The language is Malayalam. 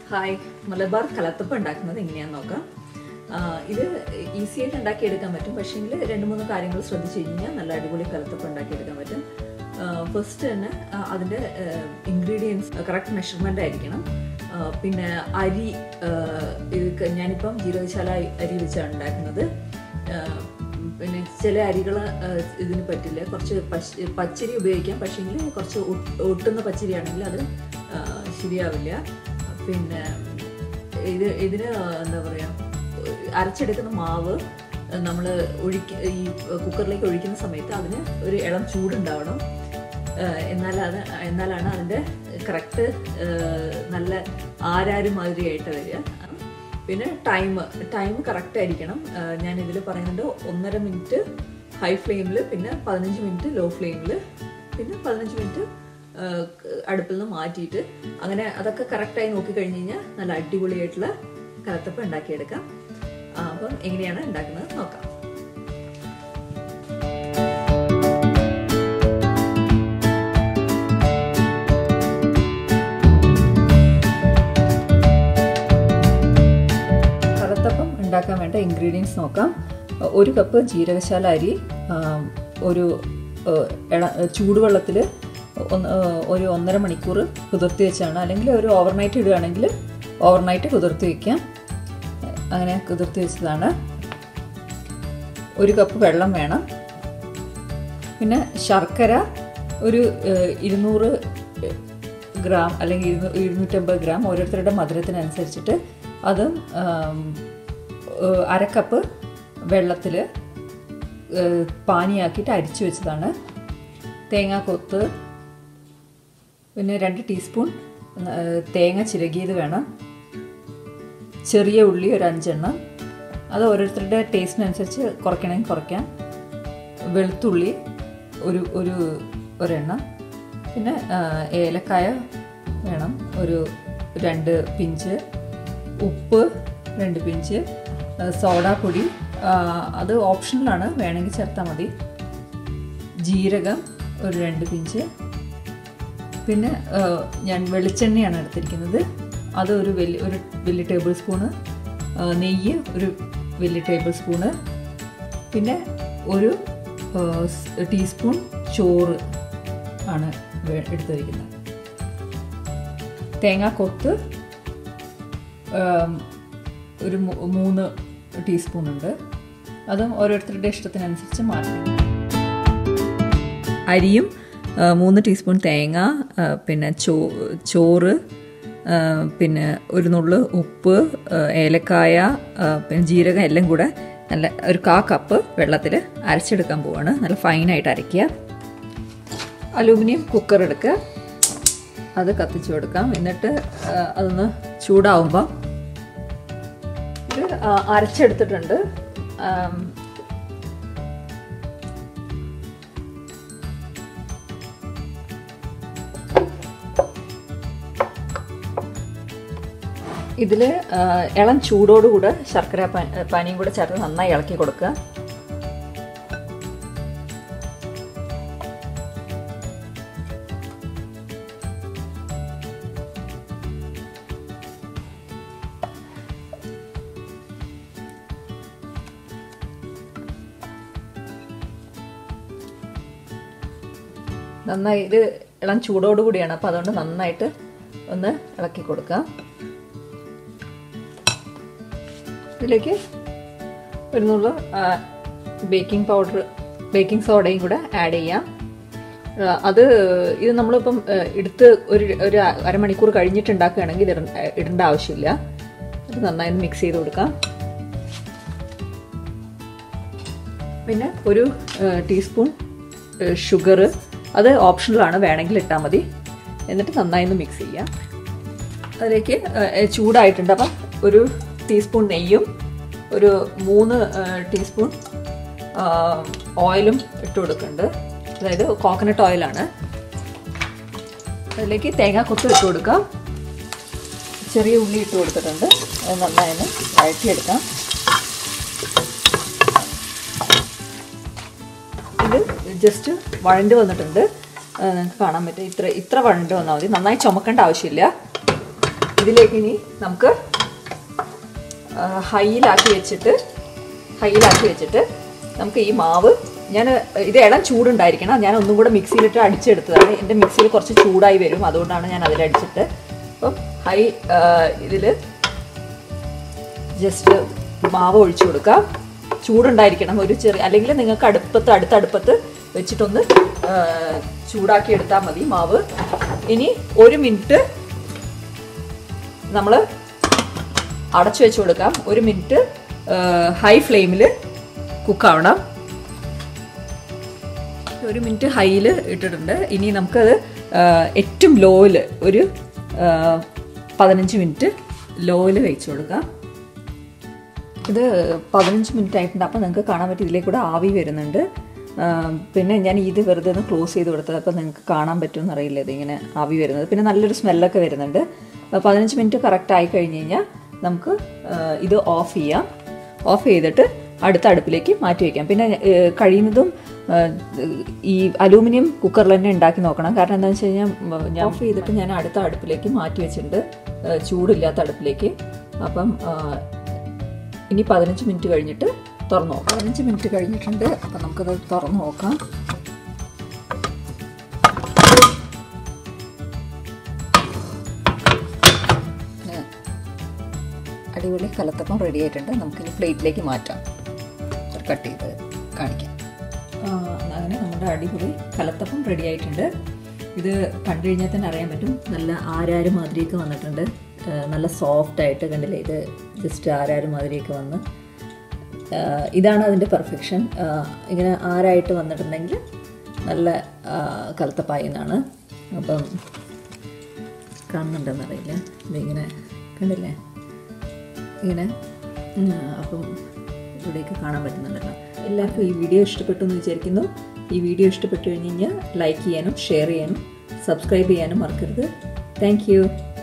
ഹായ് മലബാർ കലത്തപ്പം ഉണ്ടാക്കുന്നത് എങ്ങനെയാന്ന് നോക്കാം ആ, ഇത് ഈസി ആയിട്ട് ഉണ്ടാക്കിയെടുക്കാൻ പറ്റും പക്ഷേങ്കിൽ രണ്ട് മൂന്ന് കാര്യങ്ങൾ ശ്രദ്ധിച്ചു കഴിഞ്ഞാൽ നല്ല അടിപൊളി കലത്തപ്പം ഉണ്ടാക്കിയെടുക്കാൻ പറ്റും ഫസ്റ്റ് തന്നെ ആ, അതിൻ്റെ ഇൻഗ്രീഡിയൻസ് കറക്റ്റ് മെഷർമെൻ്റ് ആയിരിക്കണം ആ, പിന്നെ അരി ആ, ഇത് ക- ഞാനിപ്പം ജീരകശാല അരി വെച്ചാണ് ഉണ്ടാക്കുന്നത് ആ, പിന്നെ ചില അരികൾ ഇതിന് പറ്റില്ല കുറച്ച് പച്ച പച്ചരി ഉപയോഗിക്കാം പക്ഷേങ്കിൽ കുറച്ച് ഒട്ട് ഒട്ടുന്ന പച്ചരിയാണെങ്കിൽ അത് ആ, ശരിയാവില്ല പിന്നെ ഇത് ഇതിന് എന്താ പറയുക അരച്ചെടുക്കുന്ന മാവ് നമ്മൾ ഒഴിക്ക ഈ കുക്കറിലേക്ക് ഒഴിക്കുന്ന സമയത്ത് അതിന് ഒരു ഇളം ചൂടുണ്ടാവണം എന്നാൽ അത് എന്നാലാണ് അതിൻ്റെ കറക്റ്റ് നല്ല ആരാരും മാതിരിയായിട്ട് വരിക പിന്നെ ടൈം ടൈം കറക്റ്റ് ആയിരിക്കണം ഞാൻ ഇതിൽ പറയുന്നുണ്ട് ഒന്നര മിനിറ്റ് ഹൈ ഫ്ലെയിമിൽ പിന്നെ പതിനഞ്ച് മിനിറ്റ് ലോ ഫ്ലെയിമിൽ പിന്നെ പതിനഞ്ച് മിനിറ്റ് അടുപ്പിൽ നിന്ന് മാറ്റിയിട്ട് അങ്ങനെ അതൊക്കെ കറക്റ്റായി നോക്കിക്കഴിഞ്ഞ് കഴിഞ്ഞാൽ നല്ല അടിപൊളിയായിട്ടുള്ള കലത്തപ്പം ഉണ്ടാക്കിയെടുക്കാം ആ, അപ്പം എങ്ങനെയാണ് ഉണ്ടാക്കുന്നത് നോക്കാം കറുത്തപ്പം ഉണ്ടാക്കാൻ വേണ്ട ഇൻഗ്രീഡിയൻസ് നോക്കാം ഒരു കപ്പ് ജീരകശാല അരി ആം, ഒരു ഏഹ്, ഇള- ചൂടുവെള്ളത്തിൽ ഒന്ന് ഏഹ്, ഒരു ഒന്നര മണിക്കൂർ കുതിർത്തി വെച്ചാണ് അല്ലെങ്കിൽ ഒരു ഓവർനൈറ്റ് ഇടുകയാണെങ്കിൽ ഓവർനൈറ്റ് കുതിർത്തി വയ്ക്കാം അങ്ങനെ കുതിർത്തി വെച്ചതാണ് ഒരു കപ്പ് വെള്ളം വേണം പിന്നെ ശർക്കര ഒരു ഏഹ്, ഇരുന്നൂറ് ഗ്രാം അല്ലെങ്കിൽ ഇരുന്നൂ ഇരുന്നൂറ്റമ്പത് ഗ്രാം ഓരോരുത്തരുടെ മധുരത്തിനനുസരിച്ചിട്ട് അതും ആം, ഏഹ്, അര കപ്പ് വെള്ളത്തിൽ പാനിയാക്കിയിട്ട് അരിച്ചു വെച്ചതാണ് തേങ്ങാക്കൊത്ത് പിന്നെ രണ്ട് ടീസ്പൂൺ ഏഹ്, തേങ്ങ ചിരകിയത് വേണം ചെറിയ ഉള്ളി ഒരു അഞ്ചെണ്ണം അത് ഓരോരുത്തരുടെ ടേസ്റ്റിനനുസരിച്ച് കുറയ്ക്കണമെങ്കിൽ കുറയ്ക്കാം വെളുത്തുള്ളി ഒരു ഒരു ഒരെണ്ണം പിന്നെ ആ, ഏലക്കായ വേണം ഒരു രണ്ട് പിഞ്ച് ഉപ്പ് രണ്ട് പിഞ്ച് ആ, സോഡാപ്പൊടി ആ, അത് ഓപ്ഷണലാണ് വേണമെങ്കിൽ ചേർത്താൽ മതി ജീരകം ഒരു രണ്ട് പിഞ്ച് പിന്നെ ആ, ഞാൻ വെളിച്ചെണ്ണയാണ് എടുത്തിരിക്കുന്നത് അത് ഒരു വലിയ ഒരു വലിയ ടേബിൾ സ്പൂണ് ആ, നെയ്യ് ഒരു വലിയ ടേബിൾ സ്പൂണ് പിന്നെ ഒരു ആ, സ് ടീസ്പൂൺ ചോറ് ആണ് വേ- എടുത്ത് വയ്ക്കുന്നത് തേങ്ങാക്കൊത്ത് ആം, ഒരു മൂ- മൂന്ന് ടീസ്പൂൺ ഉണ്ട് അതും ഓരോരുത്തരുടെ ഇഷ്ടത്തിനനുസരിച്ച് മാറ്റി അരിയും ആ, മൂന്ന് ടീസ്പൂൺ തേങ്ങ ആ, പിന്നെ ചോ ചോറ് ആ, പിന്നെ ഒരു നുള്ള് ഉപ്പ് ആ, ഏലക്കായ ആ, പിന്നെ ജീരകം എല്ലാം കൂടെ നല്ല ഒരു കാ കപ്പ് വെള്ളത്തിൽ അരച്ചെടുക്കാൻ പോവാണ് നല്ല ഫൈനായിട്ട് അരയ്ക്കുക അലൂമിനിയം കുക്കർ എടുക്കുക അത് കത്തിച്ചു കൊടുക്കാം എന്നിട്ട് ആ, അതൊന്ന് ചൂടാവുമ്പോൾ ഇത് ആ, അരച്ചെടുത്തിട്ടുണ്ട് ആം, ഇതിൽ ഇളം ചൂടോടുകൂടെ ശർക്കര പാ- പാനിയും കൂടെ ചേർത്ത് നന്നായി ഇളക്കി കൊടുക്കുക നന്നായി ഇത് ഇളം ചൂടോട് കൂടിയാണ് അപ്പോൾ അതുകൊണ്ട് നന്നായിട്ട് ഒന്ന് ഇളക്കി കൊടുക്കാം ഇതിലേക്ക് ഒരു നുള്ള ബേക്കിംഗ് പൗഡർ ബേക്കിംഗ് സോഡയും കൂടെ ആഡ് ചെയ്യാം ആ, അത് ഇത് നമ്മളിപ്പം ആ, എടുത്ത് ഒരു ഒരു അരമണിക്കൂർ കഴിഞ്ഞിട്ട് ഉണ്ടാക്കുകയാണെങ്കിൽ ഇത് ഇട- ഇടേണ്ട ആവശ്യമില്ല അത് നന്നായി മിക്സ് ചെയ്ത് കൊടുക്കാം പിന്നെ ഒരു ടീസ്പൂൺ ഷുഗർ അത് ഓപ്ഷണലാണ് വേണമെങ്കിൽ ഇട്ടാൽ മതി എന്നിട്ട് നന്നായി ഒന്ന് മിക്സ് ചെയ്യാം അതിലേക്ക് ഏഹ്, ചൂടായിട്ടുണ്ട് അപ്പം ഒരു ടീസ്പൂൺ നെയ്യും ഒരു മൂന്ന് ഏഹ്, ടീസ്പൂൺ ആഹ്, ഓയിലും ഇട്ട് കൊടുക്കുന്നുണ്ട് അതായത് കോക്കനട്ട് ഓയിലാണ് അതിലേക്ക് തേങ്ങാക്കൊത്ത് ഇട്ട് കൊടുക്കാം ചെറിയ ഉള്ളി ഇട്ട് കൊടുത്തിട്ടുണ്ട് അത് നന്നായി ഒന്ന് വഴറ്റിയെടുക്കാം ഇത് ജസ്റ്റ് വഴണ്ട് വന്നിട്ടുണ്ട് ആ, നിങ്ങൾക്ക് കാണാൻ പറ്റും ഇത്ര ഇത്ര വഴണ്ട് വന്നാൽ മതി നന്നായി ചുമക്കേണ്ട ആവശ്യമില്ല ഇതിലേക്ക് ഇനി നമുക്ക് ഹൈയിലാക്കി വെച്ചിട്ട് ഹൈയിലാക്കി വെച്ചിട്ട് നമുക്ക് ഈ മാവ് ഞാൻ ഇത് ഇളം ചൂടുണ്ടായിരിക്കണം ഞാൻ ഒന്നും കൂടെ മിക്സിയിലിട്ട് അടിച്ചെടുത്തതാണ് എൻ്റെ മിക്സിയിൽ കുറച്ച് ചൂടായി വരും അതുകൊണ്ടാണ് ഞാൻ അതിലടിച്ചിട്ട് അപ്പം ഹൈ ഇതിൽ ജസ്റ്റ് മാവ് ഒഴിച്ചു കൊടുക്കാം ചൂടുണ്ടായിരിക്കണം ഒരു ചെറിയ അല്ലെങ്കിൽ നിങ്ങൾക്ക് അടുപ്പത്ത് അടുത്ത അടുപ്പത്ത് വെച്ചിട്ടൊന്ന് ആ, ചൂടാക്കി എടുത്താൽ മതി മാവ് ഇനി ഒരു മിനിറ്റ് നമ്മൾ അടച്ചു വെച്ച് കൊടുക്കാം ഒരു മിനിറ്റ് ഹൈ ഫ്ലെയിമിൽ കുക്കാവണം ഒരു മിനിറ്റ് ഹൈയിൽ ഇട്ടിട്ടുണ്ട് ഇനി നമുക്കത് ആ, ഏറ്റവും ലോയിൽ ഒരു ആ, പതിനഞ്ച് മിനിറ്റ് ലോയിൽ വെച്ച് കൊടുക്കാം ഇത് പതിനഞ്ച് മിനിറ്റ് ആയിട്ടുണ്ട് അപ്പോൾ നിങ്ങൾക്ക് കാണാൻ പറ്റും ഇതിലേക്ക് കൂടെ ആവി വരുന്നുണ്ട് ആ, പിന്നെ ഞാൻ ഇത് വെറുതെ ഒന്ന് ക്ലോസ് ചെയ്ത് കൊടുത്തത് അപ്പോൾ നിങ്ങൾക്ക് കാണാൻ പറ്റുമെന്ന് അറിയില്ല ഇതിങ്ങനെ ആവി വരുന്നത് പിന്നെ നല്ലൊരു സ്മെല്ലൊക്കെ വരുന്നുണ്ട് അപ്പോൾ പതിനഞ്ച് മിനിറ്റ് കറക്റ്റ് ആയി കഴിഞ്ഞ് കഴിഞ്ഞാൽ നമുക്ക് ആ, ഇത് ഓഫ് ചെയ്യാം ഓഫ് ചെയ്തിട്ട് അടുത്ത അടുപ്പിലേക്ക് മാറ്റി വയ്ക്കാം പിന്നെ ഏ, കഴിയുന്നതും ആ, ഈ അലൂമിനിയം കുക്കറിൽ തന്നെ ഉണ്ടാക്കി നോക്കണം കാരണം എന്താണെന്ന് വെച്ച് കഴിഞ്ഞാൽ ഞാൻ ഓഫ് ചെയ്തിട്ട് ഞാൻ അടുത്ത അടുപ്പിലേക്ക് മാറ്റി വെച്ചിട്ടുണ്ട് ആ, ചൂടില്ലാത്ത അടുപ്പിലേക്ക് അപ്പം ആ, ഇനി പതിനഞ്ച് മിനിറ്റ് കഴിഞ്ഞിട്ട് തുറന്നു നോക്കാം പതിനഞ്ച് മിനിറ്റ് കഴിഞ്ഞിട്ടുണ്ട് അപ്പം നമുക്കത് തുറന്നു നോക്കാം ഏ, അടിപൊളി കലത്തപ്പം റെഡി ആയിട്ടുണ്ട് നമുക്കിനി പ്ലേറ്റിലേക്ക് മാറ്റാം ഒരു കട്ട് ചെയ്ത് കാണിക്കാം ആ, അങ്ങനെ നമ്മുടെ അടിപൊളി കലത്തപ്പം റെഡി ആയിട്ടുണ്ട് ഇത് കണ്ടു കഴിഞ്ഞാൽ തന്നെ അറിയാൻ പറ്റും നല്ല ആരാര് മാതിരിയൊക്കെ വന്നിട്ടുണ്ട് ആ, നല്ല സോഫ്റ്റ് ആയിട്ട് കണ്ടില്ലേ ഇത് ജസ്റ്റ് ആരാര് മാതിരിയൊക്കെ വന്ന് ആ, ഇതാണ് അതിൻ്റെ പെർഫെക്ഷൻ ഇങ്ങനെ ആരായിട്ട് വന്നിട്ടുണ്ടെങ്കിൽ നല്ല ആ, കലത്തപ്പായി എന്നാണ് അപ്പം കാണുന്നുണ്ടെന്നറിയില്ല ഇതിങ്ങനെ കണ്ടില്ലേ ഇങ്ങനെ ഉം, അപ്പം ഇവിടെയൊക്കെ കാണാൻ പറ്റുന്നുണ്ടല്ലോ എല്ലാവർക്കും ഈ വീഡിയോ ഇഷ്ടപ്പെട്ടു എന്ന് വിചാരിക്കുന്നു ഈ വീഡിയോ ഇഷ്ടപ്പെട്ടു കഴിഞ്ഞ് കഴിഞ്ഞാൽ ലൈക്ക് ചെയ്യാനും ഷെയർ ചെയ്യാനും സബ്സ്ക്രൈബ് ചെയ്യാനും മറക്കരുത് താങ്ക്